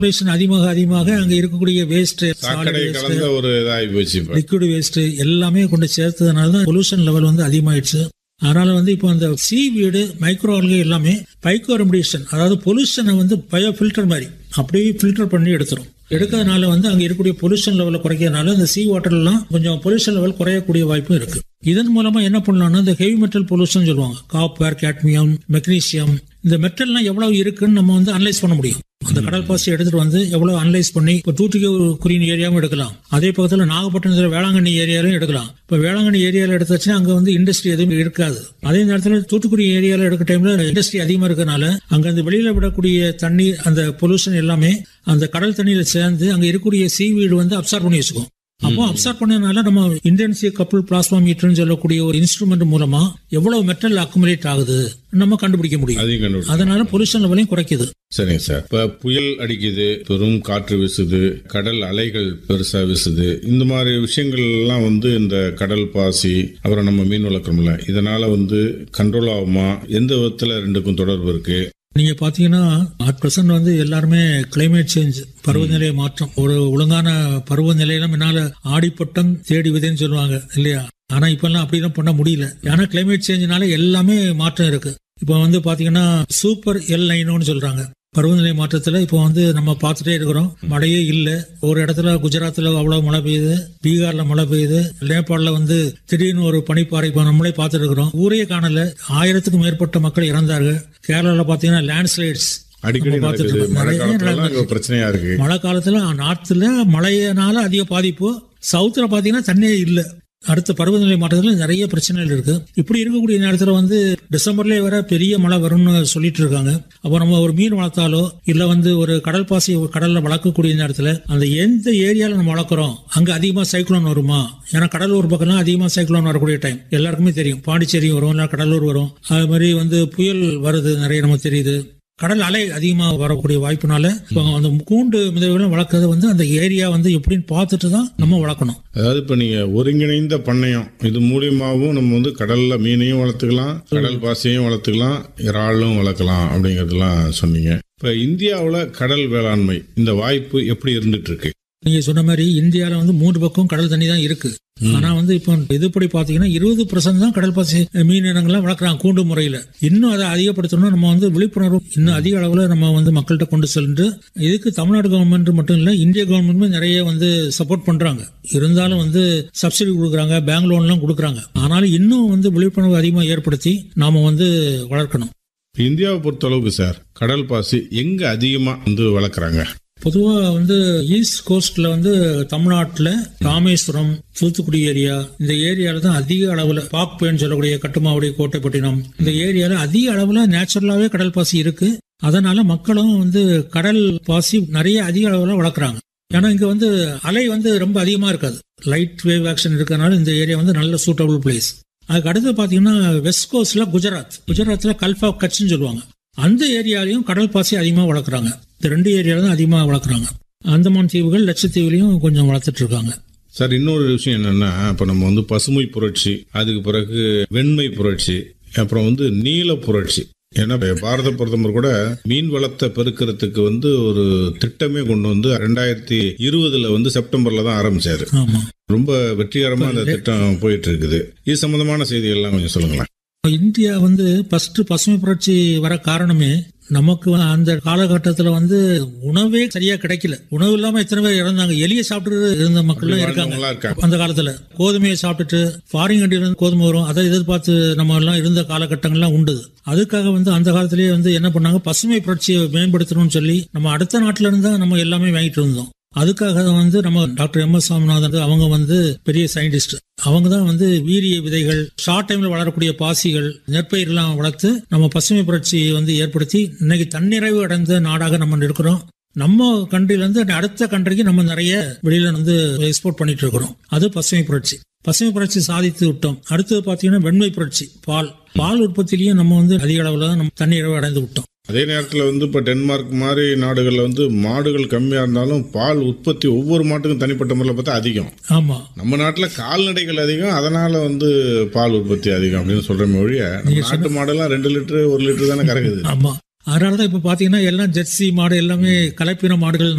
Population அதிகமாக அதிகமாக அங்க இருக்கக்கூடிய வேஸ்ட் சாக்கடை கலந்த ஒரு இதாகி போச்சு இப்ப லிக்விட் வேஸ்ட் எல்லாமே கொண்டு சேர்த்ததுனால தான் பொல்யூஷன் லெவல் வந்து அதிகமாயிடுச்சு அதனால வந்து இப்போ அந்த சீ வீடு மைக்ரோ ஆல்கே எல்லாமே பைக்கோ ரெமடியேஷன் அதாவது பொல்யூஷனை வந்து பயோ ஃபில்டர் மாதிரி அப்படியே ஃபில்டர் பண்ணி எடுத்துரும் எடுக்கிறதுனால வந்து அங்க இருக்கக்கூடிய பொல்யூஷன் லெவலை குறைக்கிறதுனால இந்த சீ வாட்டர்லாம் கொஞ்சம் பொல்யூஷன் லெவல் குறையக்கூடிய வாய்ப்பும் இருக்கு இதன் மூலமா என்ன பண்ணலாம்னா இந்த ஹெவி மெட்டல் பொல்யூஷன் சொல்லுவாங்க காப்பர் கேட்மியம் மெக்னீசியம் இந்த மெட்டல்லாம் எவ்வளவு இருக்குன்னு நம்ம வந்து அனலைஸ் பண்ண முடியும் அந்த கடல் பாசி எடுத்துட்டு வந்து எவ்வளவு அனலைஸ் பண்ணி இப்போ தூத்துக்குடி ஏரியாவும் எடுக்கலாம் அதே பக்கத்துல நாகப்பட்டினத்துல வேளாங்கண்ணி ஏரியாலையும் எடுக்கலாம் இப்போ வேளாங்கண்ணி ஏரியால எடுத்தாச்சுன்னா அங்க வந்து இண்டஸ்ட்ரி எதுவும் இருக்காது அதே நேரத்தில் தூத்துக்குடி ஏரியால எடுக்க டைம்ல இண்டஸ்ட்ரி அதிகமா இருக்கனால அங்க அந்த வெளியில விடக்கூடிய தண்ணி அந்த பொல்யூஷன் எல்லாமே அந்த கடல் தண்ணியில சேர்ந்து அங்க இருக்கக்கூடிய சீவீடு வந்து அப்சார்ப் பண்ணி வச்சுக்கும் அப்போ அப்சர்வ் பண்ணனால நம்ம இன்டென்சிவ் கப்புள் பிளாஸ்மா மீட்டர்னு சொல்லக்கூடிய ஒரு இன்ஸ்ட்ருமெண்ட் மூலமா எவ்வளவு மெட்டல் அக்குமுலேட் ஆகுது நம்ம கண்டுபிடிக்க முடியும் அதையும் கண்டுபிடிச்சு அதனால பொல்யூஷன் லெவலையும் குறைக்குது சரிங்க சார் இப்ப புயல் அடிக்குது பெரும் காற்று வீசுது கடல் அலைகள் பெருசா வீசுது இந்த மாதிரி விஷயங்கள் எல்லாம் வந்து இந்த கடல் பாசி அப்புறம் நம்ம மீன் வளர்க்குறோம்ல இதனால வந்து கண்ட்ரோல் ஆகுமா எந்த விதத்துல ரெண்டுக்கும் தொடர்பு இருக்கு நீங்க பாத்தீங்கன்னா அட் பிரசன்ட் வந்து எல்லாருமே கிளைமேட் சேஞ்ச் பருவநிலை மாற்றம் ஒரு ஒழுங்கான பருவநிலையில முன்னால ஆடிப்பட்டம் தேடி விதைன்னு சொல்லுவாங்க இல்லையா ஆனா இப்ப எல்லாம் அப்படிலாம் பண்ண முடியல ஏன்னா கிளைமேட் சேஞ்ச்னால எல்லாமே மாற்றம் இருக்கு இப்போ வந்து பாத்தீங்கன்னா சூப்பர் எல் நைனோன்னு சொல்றாங்க பருவநிலை மாற்றத்துல இப்போ வந்து நம்ம பார்த்துட்டே இருக்கிறோம் மழையே இல்ல ஒரு இடத்துல குஜராத்ல அவ்வளவு மழை பெய்யுது பீகார்ல மழை பெய்யுது நேபாளில் வந்து திடீர்னு ஒரு பனிப்பாறை இப்போ நம்மளே பார்த்துட்டு இருக்கிறோம் ஊரே காணல ஆயிரத்துக்கும் மேற்பட்ட மக்கள் இறந்தார்கள் கேரளால பாத்தீங்கன்னா லேண்ட்ஸ்லைட்ஸ் அடிக்கடி நம்ம பார்த்துட்டு நடக்குது இருக்கோம். மழை நிறைய காலத்துல அங்க பிரச்சனையா இருக்கு மழை காலத்துல நார்த்ல மழையினால அதிக பாதிப்பு சவுத்துல பாத்தீங்கன்னா தண்ணியே இல்ல அடுத்த பருவநிலை மாற்றத்துல நிறைய பிரச்சனைகள் இருக்கு இப்படி இருக்கக்கூடிய நேரத்துல வந்து டிசம்பர்லயே வர பெரிய மழை வரும்னு சொல்லிட்டு இருக்காங்க அப்போ நம்ம ஒரு மீன் வளர்த்தாலோ இல்ல வந்து ஒரு கடல் பாசி ஒரு கடல்ல வளர்க்கக்கூடிய நேரத்துல அந்த எந்த ஏரியால நம்ம வளர்க்குறோம் அங்க அதிகமா சைக்ளோன் வருமா ஏன்னா கடலூர் பக்கம்லாம் அதிகமா சைக்ளோன் வரக்கூடிய டைம் எல்லாருக்குமே தெரியும் பாண்டிச்சேரி வரும் இல்ல கடலூர் வரும் அது மாதிரி வந்து புயல் வருது நிறைய நமக்கு தெரியுது கடல் அலை அதிகமா வரக்கூடிய வாய்ப்புனால இப்போ அந்த கூண்டு மிதவைகளும் வளர்க்கறது வந்து அந்த ஏரியா வந்து எப்படின்னு பார்த்துட்டு தான் நம்ம வளர்க்கணும் அதாவது இப்ப நீங்க ஒருங்கிணைந்த பண்ணையம் இது மூலியமாவும் நம்ம வந்து கடல்ல மீனையும் வளர்த்துக்கலாம் கடல் பாசியையும் வளர்த்துக்கலாம் இறாலும் வளர்க்கலாம் அப்படிங்கறதெல்லாம் சொன்னீங்க இப்ப இந்தியாவுல கடல் வேளாண்மை இந்த வாய்ப்பு எப்படி இருந்துட்டு இருக்கு நீங்க சொன்ன மாதிரி இந்தியால வந்து மூன்று பக்கம் கடல் தண்ணி தான் இருக்கு ஆனா வந்து இப்போ இதுபடி பாத்தீங்கன்னா இருபது பர்சன்ட் தான் கடல் பாசி மீன் இனங்கள்லாம் வளர்க்குறாங்க கூண்டு முறையில இன்னும் அதை அதிகப்படுத்தணும் நம்ம வந்து விழிப்புணர்வு இன்னும் அதிக அளவுல நம்ம வந்து மக்கள்கிட்ட கொண்டு சென்று இதுக்கு தமிழ்நாடு கவர்மெண்ட் மட்டும் இல்ல இந்திய கவர்மெண்ட்டுமே நிறைய வந்து சப்போர்ட் பண்றாங்க இருந்தாலும் வந்து சப்சிடி கொடுக்குறாங்க பேங்க் லோன்லாம் கொடுக்குறாங்க ஆனாலும் இன்னும் வந்து விழிப்புணர்வு அதிகமா ஏற்படுத்தி நாம வந்து வளர்க்கணும் இப்ப இந்தியாவை பொறுத்த அளவுக்கு சார் கடல் பாசி எங்க அதிகமா வந்து வளர்க்குறாங்க பொதுவா வந்து ஈஸ்ட் கோஸ்ட்ல வந்து தமிழ்நாட்டுல ராமேஸ்வரம் தூத்துக்குடி ஏரியா இந்த ஏரியால தான் அதிக அளவுல பாக்பேன்னு சொல்லக்கூடிய கட்டுமாவடி கோட்டைப்பட்டினம் இந்த ஏரியால அதிக அளவுல நேச்சுரலாவே கடல் பாசி இருக்கு அதனால மக்களும் வந்து கடல் பாசி நிறைய அதிக அளவுல வளர்க்குறாங்க ஏன்னா இங்க வந்து அலை வந்து ரொம்ப அதிகமா இருக்காது லைட் வேவ் ஆக்ஷன் இருக்கறனால இந்த ஏரியா வந்து நல்ல சூட்டபிள் பிளேஸ் அதுக்கு அடுத்து பாத்தீங்கன்னா வெஸ்ட் கோஸ்ட்ல குஜராத் குஜராத்ல கல்ஃபா கட்ச்னு சொல்லுவாங்க அந்த ஏரியாலையும் கடல் பாசி அதிகமா வளர்க்குறாங்க இந்த ரெண்டு ஏரியால தான் அதிகமா வளர்க்குறாங்க அந்தமான் தீவுகள் லட்சத்தீவுலையும் கொஞ்சம் வளர்த்துட்டு இருக்காங்க சார் இன்னொரு விஷயம் என்னன்னா இப்ப நம்ம வந்து பசுமை புரட்சி அதுக்கு பிறகு வெண்மை புரட்சி அப்புறம் வந்து நீல புரட்சி ஏன்னா இப்ப பாரத பிரதமர் கூட மீன் வளத்தை பெருக்கிறதுக்கு வந்து ஒரு திட்டமே கொண்டு வந்து ரெண்டாயிரத்தி இருபதுல வந்து செப்டம்பர்ல தான் ஆரம்பிச்சாரு ஆமா ரொம்ப வெற்றிகரமா அந்த திட்டம் போயிட்டு இருக்குது இது சம்பந்தமான செய்திகள் எல்லாம் கொஞ்சம் சொல்லுங்களேன் இந்தியா வந்து ஃபர்ஸ்ட் பசுமை புரட்சி வர காரணமே நமக்கு அந்த காலகட்டத்துல வந்து உணவே சரியா கிடைக்கல உணவு இல்லாம எத்தனை பேர் இறந்தாங்க எலியை சாப்பிட்டு இருந்த மக்கள் இருக்காங்க வாழ்ந்தவங்களா இருக்காங்க அந்த காலத்துல கோதுமையை சாப்பிட்டுட்டு ஃபாரின் கண்ட்ரில கோதுமை வரும் அதை எதிர்பார்த்து நம்ம எல்லாம் இருந்த காலகட்டங்கள்லாம் உண்டு அதுக்காக வந்து அந்த காலத்திலேயே வந்து என்ன பண்ணாங்க பசுமை புரட்சியை மேம்படுத்தணும்னு சொல்லி நம்ம அடுத்த நாட்டுல இருந்து தான் நம்ம எல்லாமே வாங்கிட்டு இருந்தோம் அதுக்காக வந்து நம்ம டாக்டர் எம் எஸ் சாமிநாதன் அவங்க வந்து பெரிய சயின்டிஸ்ட் அவங்க தான் வந்து வீரிய விதைகள் ஷார்ட் டைம்ல வளரக்கூடிய பாசிகள் நெற்பயிரெல்லாம் வளர்த்து நம்ம பசுமை புரட்சியை வந்து ஏற்படுத்தி இன்னைக்கு தன்னிறைவு அடைந்த நாடாக நம்ம இருக்கிறோம் நம்ம கண்ட்ரில இருந்து அடுத்த கண்ட்ரிக்கு நம்ம நிறைய வெளியில வந்து எக்ஸ்போர்ட் பண்ணிட்டு இருக்கிறோம் அது பசுமை புரட்சி பசுமை புரட்சி சாதித்து விட்டோம் அடுத்தது பாத்தீங்கன்னா வெண்மை புரட்சி பால் பால் உற்பத்திலையும் நம்ம வந்து அதிக அளவுல தான் நம்ம தன்னிறைவு அடைந்து விட்டோம் அதே நேரத்தில் வந்து இப்போ டென்மார்க் மாதிரி நாடுகளில் வந்து மாடுகள் கம்மியாக இருந்தாலும் பால் உற்பத்தி ஒவ்வொரு மாட்டுக்கும் தனிப்பட்ட முறையில் பார்த்தா அதிகம் ஆமா நம்ம நாட்டில் கால்நடைகள் அதிகம் அதனால வந்து பால் உற்பத்தி அதிகம் அப்படின்னு சொல்றமே ஒழிய நம்ம நாட்டு மாடெல்லாம் ரெண்டு லிட்டரு ஒரு லிட்டர் தானே கறக்குது ஆமா அதனால தான் இப்போ பார்த்தீங்கன்னா எல்லாம் ஜெர்சி மாடு எல்லாமே கலப்பின மாடுகள்